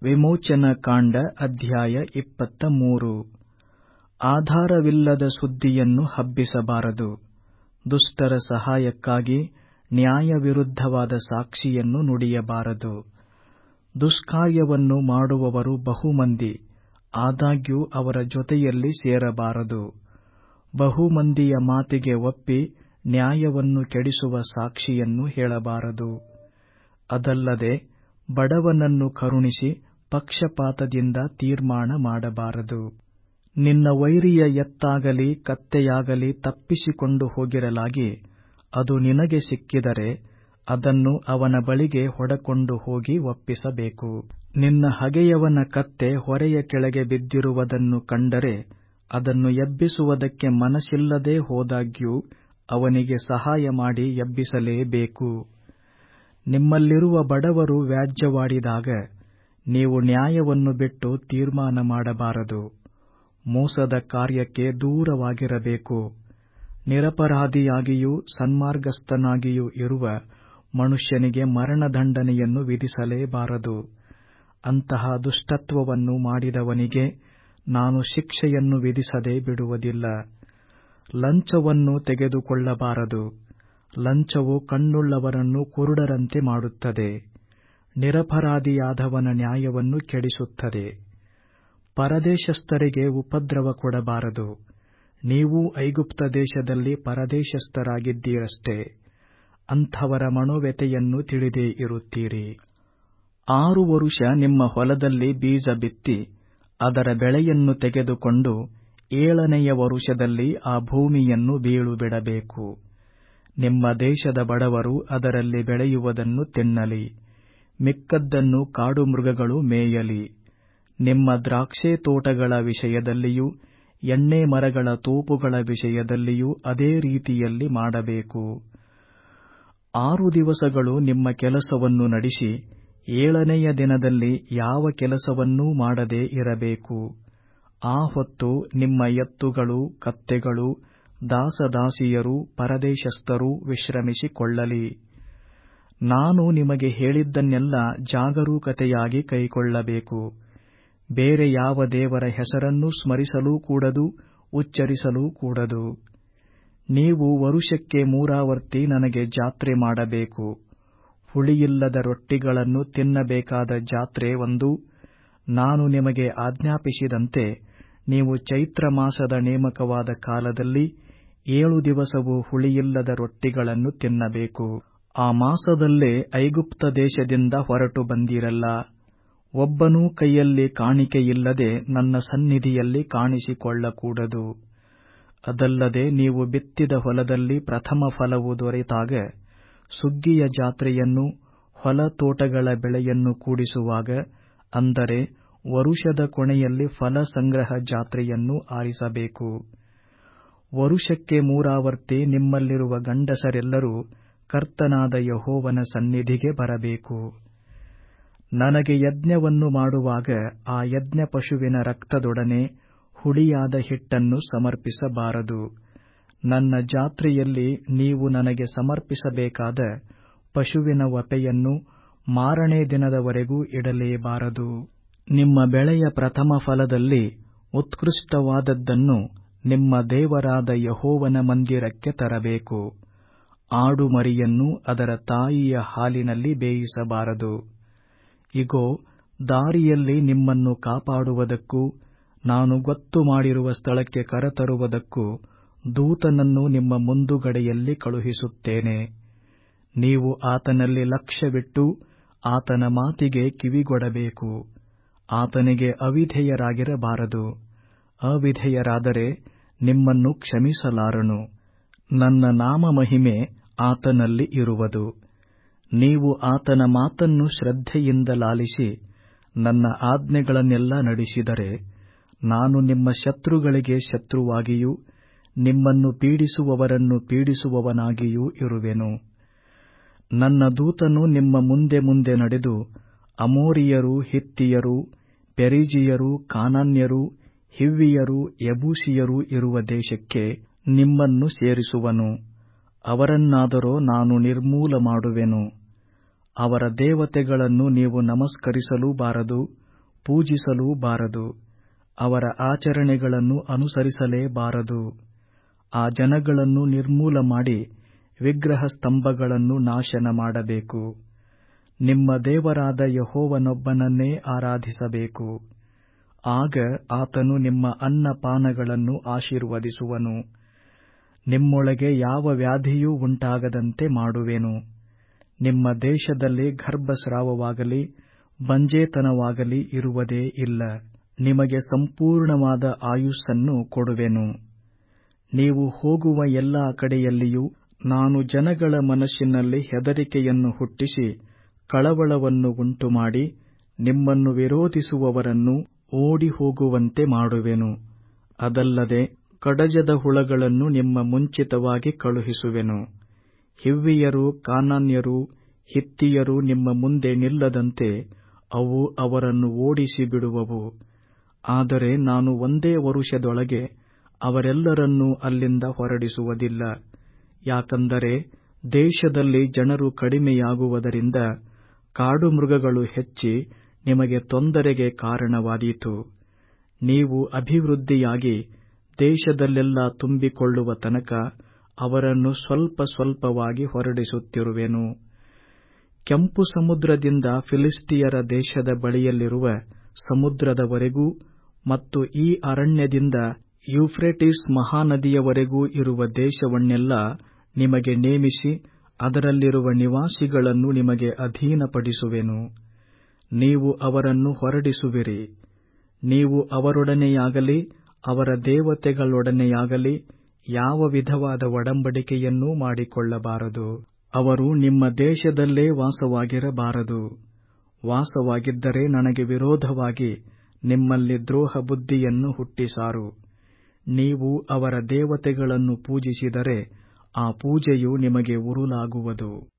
ವಿಮೋಚನಕಾಂಡ ಅಧ್ಯಾಯ ಇಪ್ಪತ್ತ ಮೂರು ಆಧಾರವಿಲ್ಲದ ಸುದ್ದಿಯನ್ನು ಹಬ್ಬಿಸಬಾರದು ದುಷ್ಟರ ಸಹಾಯಕ್ಕಾಗಿ ನ್ಯಾಯವಿರುದ್ಧವಾದ ಸಾಕ್ಷಿಯನ್ನು ನುಡಿಯಬಾರದು ದುಷ್ಕಾರ್ಯವನ್ನು ಮಾಡುವವರು ಬಹುಮಂದಿ ಆದಾಗ್ಯೂ ಅವರ ಜೊತೆಯಲ್ಲಿ ಸೇರಬಾರದು ಬಹುಮಂದಿಯ ಮಾತಿಗೆ ಒಪ್ಪಿ ನ್ಯಾಯವನ್ನು ಕೆಡಿಸುವ ಸಾಕ್ಷಿಯನ್ನು ಹೇಳಬಾರದು ಅದಲ್ಲದೆ ಬಡವನನ್ನು ಕರುಣಿಸಿ ಪಕ್ಷಪಾತದಿಂದ ತೀರ್ಮಾನ ಮಾಡಬಾರದು ನಿನ್ನ ವೈರಿಯ ಎತ್ತಾಗಲಿ ಕತ್ತೆಯಾಗಲಿ ತಪ್ಪಿಸಿಕೊಂಡು ಹೋಗಿರಲಾಗಿ ಅದು ನಿನಗೆ ಸಿಕ್ಕಿದರೆ ಅದನ್ನು ಅವನ ಬಳಿಗೆ ಹೊಡಕೊಂಡು ಹೋಗಿ ಒಪ್ಪಿಸಬೇಕು ನಿನ್ನ ಹಗೆಯವನ ಕತ್ತೆ ಹೊರೆಯ ಕೆಳಗೆ ಬಿದ್ದಿರುವುದನ್ನು ಕಂಡರೆ ಅದನ್ನು ಎಬ್ಬಿಸುವುದಕ್ಕೆ ಮನಸ್ಸಿಲ್ಲದೆ ಹೋದಾಗ್ಯೂ ಅವನಿಗೆ ಸಹಾಯ ಮಾಡಿ ಎಬ್ಬಿಸಲೇಬೇಕು ನಿಮ್ಮಲ್ಲಿರುವ ಬಡವರು ವ್ಯಾಜ್ಯವಾಡಿದಾಗ ನೀವು ನ್ಯಾಯವನ್ನು ಬಿಟ್ಟು ತೀರ್ಮಾನ ಮಾಡಬಾರದು ಮೋಸದ ಕಾರ್ಯಕ್ಕೆ ದೂರವಾಗಿರಬೇಕು ನಿರಪರಾಧಿಯಾಗಿಯೂ ಸನ್ಮಾರ್ಗಸ್ಥನಾಗಿಯೂ ಇರುವ ಮನುಷ್ಯನಿಗೆ ಮರಣದಂಡನೆಯನ್ನು ವಿಧಿಸಲೇಬಾರದು ಅಂತಹ ದುಷ್ಟತ್ವವನ್ನು ಮಾಡಿದವನಿಗೆ ನಾನು ಶಿಕ್ಷೆಯನ್ನು ವಿಧಿಸದೆ ಬಿಡುವುದಿಲ್ಲ ಲಂಚವನ್ನು ತೆಗೆದುಕೊಳ್ಳಬಾರದು ಲಂಚವು ಕಣ್ಣುಳ್ಳವರನ್ನು ಕುರುಡರಂತೆ ಮಾಡುತ್ತದೆ ನಿರಪರಾಧಿಯಾದವನ ನ್ಯಾಯವನ್ನು ಕೆಡಿಸುತ್ತದೆ ಪರದೇಶಸ್ಥರಿಗೆ ಉಪದ್ರವ ಕೊಡಬಾರದು ನೀವೂ ಐಗುಪ್ತ ದೇಶದಲ್ಲಿ ಪರದೇಶಸ್ಥರಾಗಿದ್ದೀರಷ್ಟೆ ಅಂಥವರ ಮನೋವ್ಯಥೆಯನ್ನು ತಿಳಿದೇ ಇರುತ್ತೀರಿ ಆರು ವರುಷ ನಿಮ್ಮ ಹೊಲದಲ್ಲಿ ಬೀಜ ಬಿತ್ತಿ ಅದರ ಬೆಳೆಯನ್ನು ತೆಗೆದುಕೊಂಡು ಏಳನೆಯ ವರುಷದಲ್ಲಿ ಆ ಭೂಮಿಯನ್ನು ಬೀಳು ಬಿಡಬೇಕು ನಿಮ್ಮ ದೇಶದ ಬಡವರು ಅದರಲ್ಲಿ ಬೆಳೆಯುವುದನ್ನು ತಿನ್ನಲಿ ಮಿಕ್ಕದ್ದನ್ನು ಕಾಡು ಮೃಗಗಳು ಮೇಯಲಿ ನಿಮ್ಮ ದ್ರಾಕ್ಷೆ ತೋಟಗಳ ವಿಷಯದಲ್ಲಿಯೂ ಎಣ್ಣೆ ಮರಗಳ ತೋಪುಗಳ ವಿಷಯದಲ್ಲಿಯೂ ಅದೇ ರೀತಿಯಲ್ಲಿ ಮಾಡಬೇಕು ಆರು ದಿವಸಗಳು ನಿಮ್ಮ ಕೆಲಸವನ್ನು ನಡೆಸಿ ಏಳನೆಯ ದಿನದಲ್ಲಿ ಯಾವ ಕೆಲಸವನ್ನೂ ಮಾಡದೆ ಇರಬೇಕು ಆ ಹೊತ್ತು ನಿಮ್ಮ ಎತ್ತುಗಳು ಕತ್ತೆಗಳು ದಾಸದಾಸಿಯರು ಪರದೇಶಸ್ಥರು ವಿಶ್ರಮಿಸಿಕೊಳ್ಳಲಿ ನಾನು ನಿಮಗೆ ಹೇಳಿದ್ದನ್ನೆಲ್ಲ ಜಾಗರೂಕತೆಯಾಗಿ ಕೈಕೊಳ್ಳಬೇಕು ಬೇರೆ ಯಾವ ದೇವರ ಹೆಸರನ್ನೂ ಸ್ಮರಿಸಲೂ ಕೂಡದು ಉಚ್ಚರಿಸಲೂ ಕೂಡದು ನೀವು ವರುಷಕ್ಕೆ ಮೂರಾವರ್ತಿ ನನಗೆ ಜಾತ್ರೆ ಮಾಡಬೇಕು ಹುಳಿಯಿಲ್ಲದ ರೊಟ್ಟಿಗಳನ್ನು ತಿನ್ನಬೇಕಾದ ಜಾತ್ರೆ ಒಂದು ನಾನು ನಿಮಗೆ ಆಜ್ಞಾಪಿಸಿದಂತೆ ನೀವು ಚೈತ್ರ ಮಾಸದ ನೇಮಕವಾದ ಕಾಲದಲ್ಲಿ ಏಳು ದಿವಸವೂ ಹುಳಿಯಿಲ್ಲದ ರೊಟ್ಟಿಗಳನ್ನು ತಿನ್ನಬೇಕು ಆ ಮಾಸದಲ್ಲೇ ಐಗುಪ್ತ ದೇಶದಿಂದ ಹೊರಟು ಬಂದಿರಲ್ಲ ಒಬ್ಬನೂ ಕೈಯಲ್ಲಿ ಕಾಣಿಕೆಯಿಲ್ಲದೆ ನನ್ನ ಸನ್ನಿಧಿಯಲ್ಲಿ ಕಾಣಿಸಿಕೊಳ್ಳಕೂಡದು ಅದಲ್ಲದೆ ನೀವು ಬಿತ್ತಿದ ಹೊಲದಲ್ಲಿ ಪ್ರಥಮ ಫಲವು ದೊರೆತಾಗ ಸುಗ್ಗಿಯ ಜಾತ್ರೆಯನ್ನು ಹೊಲ ತೋಟಗಳ ಬೆಳೆಯನ್ನು ಕೂಡಿಸುವಾಗ ಅಂದರೆ ವರುಷದ ಕೊನೆಯಲ್ಲಿ ಫಲ ಸಂಗ್ರಹ ಜಾತ್ರೆಯನ್ನು ಆರಿಸಬೇಕು ವರುಷಕ್ಕೆ ಮೂರಾವರ್ತಿ ನಿಮ್ಮಲ್ಲಿರುವ ಗಂಡಸರೆಲ್ಲರೂ ಕರ್ತನಾದ ಯಹೋವನ ಸನ್ನಿಧಿಗೆ ಬರಬೇಕು ನನಗೆ ಯಜ್ಞವನ್ನು ಮಾಡುವಾಗ ಆ ಯಜ್ಞ ಪಶುವಿನ ರಕ್ತದೊಡನೆ ಹುಳಿಯಾದ ಹಿಟ್ಟನ್ನು ಸಮರ್ಪಿಸಬಾರದು ನನ್ನ ಜಾತ್ರೆಯಲ್ಲಿ ನೀವು ನನಗೆ ಸಮರ್ಪಿಸಬೇಕಾದ ಪಶುವಿನ ವಪೆಯನ್ನು ಮಾರನೇ ದಿನದವರೆಗೂ ಇಡಲೇಬಾರದು ನಿಮ್ಮ ಬೆಳೆಯ ಪ್ರಥಮ ಫಲದಲ್ಲಿ ಉತ್ಕೃಷ್ಟವಾದದ್ದನ್ನು ನಿಮ್ಮ ದೇವರಾದ ಯಹೋವನ ಮಂದಿರಕ್ಕೆ ತರಬೇಕು ಆಡು ಮರಿಯನ್ನು ಅದರ ತಾಯಿಯ ಹಾಲಿನಲ್ಲಿ ಬೇಯಿಸಬಾರದು ಇಗೋ ದಾರಿಯಲ್ಲಿ ನಿಮ್ಮನ್ನು ಕಾಪಾಡುವುದಕ್ಕೂ ನಾನು ಗೊತ್ತು ಮಾಡಿರುವ ಸ್ಥಳಕ್ಕೆ ಕರೆತರುವುದಕ್ಕೂ ದೂತನನ್ನು ನಿಮ್ಮ ಮುಂದುಗಡೆಯಲ್ಲಿ ಕಳುಹಿಸುತ್ತೇನೆ ನೀವು ಆತನಲ್ಲಿ ಲಕ್ಷ್ಯವಿಟ್ಟು ಆತನ ಮಾತಿಗೆ ಕಿವಿಗೊಡಬೇಕು ಆತನಿಗೆ ಅವಿಧೇಯರಾಗಿರಬಾರದು ಅವಿಧೇಯರಾದರೆ ನಿಮ್ಮನ್ನು ಕ್ಷಮಿಸಲಾರನು ನನ್ನ ನಾಮಮಹಿಮೆ ಆತನಲ್ಲಿ ಇರುವುದು ನೀವು ಆತನ ಮಾತನ್ನು ಶ್ರದ್ಧೆಯಿಂದ ಲಾಲಿಸಿ ನನ್ನ ಆಜ್ಞೆಗಳನ್ನೆಲ್ಲ ನಡೆಸಿದರೆ ನಾನು ನಿಮ್ಮ ಶತ್ರುಗಳಿಗೆ ಶತ್ರುವಾಗಿಯೂ ನಿಮ್ಮನ್ನು ಪೀಡಿಸುವವರನ್ನು ಪೀಡಿಸುವವನಾಗಿಯೂ ಇರುವೆನು ನನ್ನ ದೂತನು ನಿಮ್ಮ ಮುಂದೆ ಮುಂದೆ ನಡೆದು ಅಮೋರಿಯರು ಹಿತ್ತಿಯರು ಪೆರಿಜಿಯರು ಕಾನಾನ್ಯರು ಹಿವ್ವಿಯರು ಯಬೂಸಿಯರು ಇರುವ ದೇಶಕ್ಕೆ ನಿಮ್ಮನ್ನು ಸೇರಿಸುವನು ಅವರನ್ನಾದರೋ ನಾನು ನಿರ್ಮೂಲ ಮಾಡುವೆನು ಅವರ ದೇವತೆಗಳನ್ನು ನೀವು ನಮಸ್ಕರಿಸಲೂಬಾರದು ಪೂಜಿಸಲೂ ಬಾರದು ಅವರ ಆಚರಣೆಗಳನ್ನು ಅನುಸರಿಸಲೇಬಾರದು ಆ ಜನಗಳನ್ನು ನಿರ್ಮೂಲ ಮಾಡಿ ವಿಗ್ರಹ ಸ್ತಂಭಗಳನ್ನು ನಾಶನ ಮಾಡಬೇಕು ನಿಮ್ಮ ದೇವರಾದ ಯಹೋವನೊಬ್ಬನನ್ನೇ ಆರಾಧಿಸಬೇಕು ಆಗ ಆತನು ನಿಮ್ಮ ಅನ್ನಪಾನಗಳನ್ನು ಆಶೀರ್ವದಿಸುವನು ನಿಮ್ಮೊಳಗೆ ಯಾವ ವ್ಯಾಧಿಯೂ ಉಂಟಾಗದಂತೆ ಮಾಡುವೆನು ನಿಮ್ಮ ದೇಶದಲ್ಲಿ ಗರ್ಭಸ್ರಾವವಾಗಲಿ ಬಂಜೇತನವಾಗಲಿ ಇರುವುದೇ ಇಲ್ಲ ನಿಮಗೆ ಸಂಪೂರ್ಣವಾದ ಆಯುಸ್ಸನ್ನು ಕೊಡುವೆನು ನೀವು ಹೋಗುವ ಎಲ್ಲಾ ಕಡೆಯಲ್ಲಿಯೂ ನಾನು ಜನಗಳ ಮನಸ್ಸಿನಲ್ಲಿ ಹೆದರಿಕೆಯನ್ನು ಹುಟ್ಟಿಸಿ ಕಳವಳವನ್ನು ಉಂಟುಮಾಡಿ ನಿಮ್ಮನ್ನು ವಿರೋಧಿಸುವವರನ್ನು ಓಡಿ ಹೋಗುವಂತೆ ಮಾಡುವೆನು ಅದಲ್ಲದೆ ಕಡಜದ ಹುಳಗಳನ್ನು ನಿಮ್ಮ ಮುಂಚಿತವಾಗಿ ಕಳುಹಿಸುವೆನು ಹಿವ್ವಿಯರು ಕಾನಾನ್ಯರು ಹಿತ್ತಿಯರು ನಿಮ್ಮ ಮುಂದೆ ನಿಲ್ಲದಂತೆ ಅವು ಅವರನ್ನು ಓಡಿಸಿ ಬಿಡುವವು ಆದರೆ ನಾನು ಒಂದೇ ವರುಷದೊಳಗೆ ಅವರೆಲ್ಲರನ್ನೂ ಅಲ್ಲಿಂದ ಹೊರಡಿಸುವುದಿಲ್ಲ ಯಾಕಂದರೆ ದೇಶದಲ್ಲಿ ಜನರು ಕಡಿಮೆಯಾಗುವುದರಿಂದ ಕಾಡುಮೃಗಗಳು ಹೆಚ್ಚಿ ನಿಮಗೆ ತೊಂದರೆಗೆ ಕಾರಣವಾದೀತು ನೀವು ಅಭಿವೃದ್ಧಿಯಾಗಿ ದೇಶದಲ್ಲೆಲ್ಲ ತುಂಬಿಕೊಳ್ಳುವ ತನಕ ಅವರನ್ನು ಸ್ವಲ್ಪ ಸ್ವಲ್ಪವಾಗಿ ಹೊರಡಿಸುತ್ತಿರುವೆನು ಕೆಂಪು ಸಮುದ್ರದಿಂದ ಫಿಲಿಸ್ಟಿಯರ ದೇಶದ ಬಳಿಯಲ್ಲಿರುವ ಸಮುದ್ರದವರೆಗೂ ಮತ್ತು ಈ ಅರಣ್ಯದಿಂದ ಯೂಫ್ರೆಟಿಸ್ ಮಹಾನದಿಯವರೆಗೂ ಇರುವ ದೇಶವನ್ನೆಲ್ಲ ನಿಮಗೆ ನೇಮಿಸಿ ಅದರಲ್ಲಿರುವ ನಿವಾಸಿಗಳನ್ನು ನಿಮಗೆ ಅಧೀನಪಡಿಸುವೆನು ನೀವು ಅವರನ್ನು ಹೊರಡಿಸುವಿರಿ ನೀವು ಅವರೊಡನೆಯಾಗಲಿ ಅವರ ದೇವತೆಗಳೊಡನೆಯಾಗಲಿ ಯಾವ ವಿಧವಾದ ಒಡಂಬಡಿಕೆಯನ್ನೂ ಮಾಡಿಕೊಳ್ಳಬಾರದು ಅವರು ನಿಮ್ಮ ದೇಶದಲ್ಲೇ ವಾಸವಾಗಿರಬಾರದು ವಾಸವಾಗಿದ್ದರೆ ನನಗೆ ವಿರೋಧವಾಗಿ ನಿಮ್ಮಲ್ಲಿ ದ್ರೋಹ ಬುದ್ಧಿಯನ್ನು ಹುಟ್ಟಿಸಾರು ನೀವು ಅವರ ದೇವತೆಗಳನ್ನು ಪೂಜಿಸಿದರೆ ಆ ಪೂಜೆಯು ನಿಮಗೆ ಉರುಲಾಗುವುದು